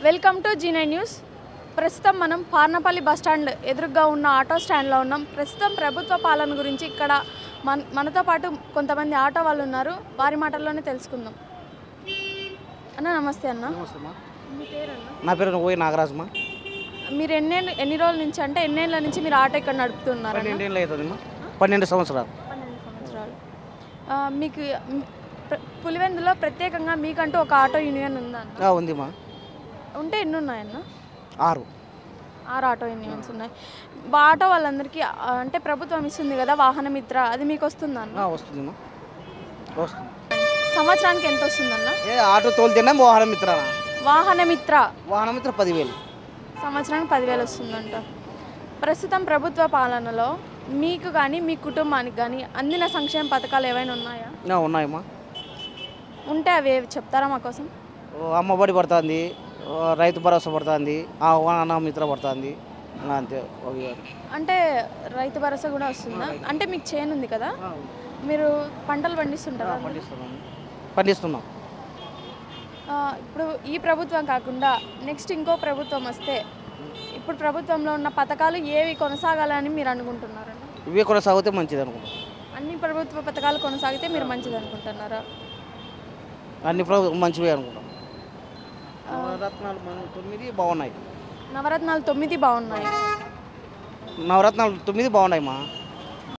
Welcome to జీనై news ప్రస్తుతం మనం Parnapalli bus stand ఎదురుగా ఉన్న ఆటో స్టాండ్లో ఉన్నాం ప్రస్తుతం ప్రభుత్వ పాలన గురించి ఇక్కడ మన మనతో పాటు కొంతమంది ఆటో వాళ్ళు ఉన్నారు వారి మాటల్లోనే తెలుసుకుందాం అన్న నమస్తే అన్న నమస్తేమ్మా మీ పేరు అన్న నా పేరు ఓయి నాగరాజమ్మా మీరు ఎన్ని ఎన్ని రోజుల నుంచి అంటే ఎన్నేళ్ళ నుంచి మీరు ఆటో ఇక్కడ నడుపుతున్నారు పన్నెండు ఏళ్ళు అవుతుందమ్మా పన్నెండు సంవత్సరాలు పన్నెండు సంవత్సరాలు ఆ, మీకు మ్, ప్ర- పులివెందులో ప్రత్యేకంగా మీకంటూ ఒక ఆటో యూనియన్ ఉందా అన్న ఆ, ఉందిమ్మా ఉంటే ఎన్ని ఉన్నాయన్న ఆరు ఆరు ఆటో యూనియన్స్ ఉన్నాయి వా- ఆటో వాళ్ళందరికీ ఆ, అంటే ప్రభుత్వం ఇస్తుంది కదా వాహన మిత్ర అది మీకు వస్తుందా అన్న ఆ, వస్తుందమ్మా వస్తుంది సంవత్సరానికి ఎంత వస్తుందన్న ఏ ఆటో తోలుతేనే వాహనం మిత్ర వాహన మిత్ర వాహనం మిత్ర పదివేలు సంవత్సరానికి పదివేలు వస్తుందంట ప్రస్తుతం ప్రభుత్వ పాలనలో మీకు కానీ మీ కుటుంబానికి కానీ అందిన సంక్షేమ పథకాలు ఏవైనా ఉన్నాయా ఆ, ఉన్నాయమ్మా ఉంటే అవి ఏవి చెప్తారా మా కోసం ఓ, అమ్మఒడి పడుతుంది ఓ, రైతు భరోసా పడుతుంది ఆ వాహన మిత్ర పడుతుంది ఇంకా అంతే అవి కాదు. అంటే రైతు భరోసా కూడా వస్తుందా అంటే మీకు చేను ఉంది కదా మీరు పంటలు పండిస్తుంటారా పండిస్తున్నాం పండిస్తున్నాం ఆ, ఇప్పుడు ఈ ప్రభుత్వం కాకుండా నెక్స్ట్ ఇంకో ప్రభుత్వం వస్తే ఇప్పుడు ప్రభుత్వంలో ఉన్న పథకాలు ఏవి కొనసాగాలని మీరు అనుకుంటున్నారండి ఇవే కొనసాగితే మంచిది అనుకుంటాం అన్ని ప్రభుత్వ పథకాలు కొనసాగితే మీరు మంచిది అనుకుంటున్నారా అన్ని ప్రభుత్వం మంచివే అనుకుంటాం నవరత్నాలు మనం తొమ్మిది బాగున్నాయి నవరత్నాలు తొమ్మిది బాగున్నాయి నవరత్నాలు తొమ్మిది బాగున్నాయి మా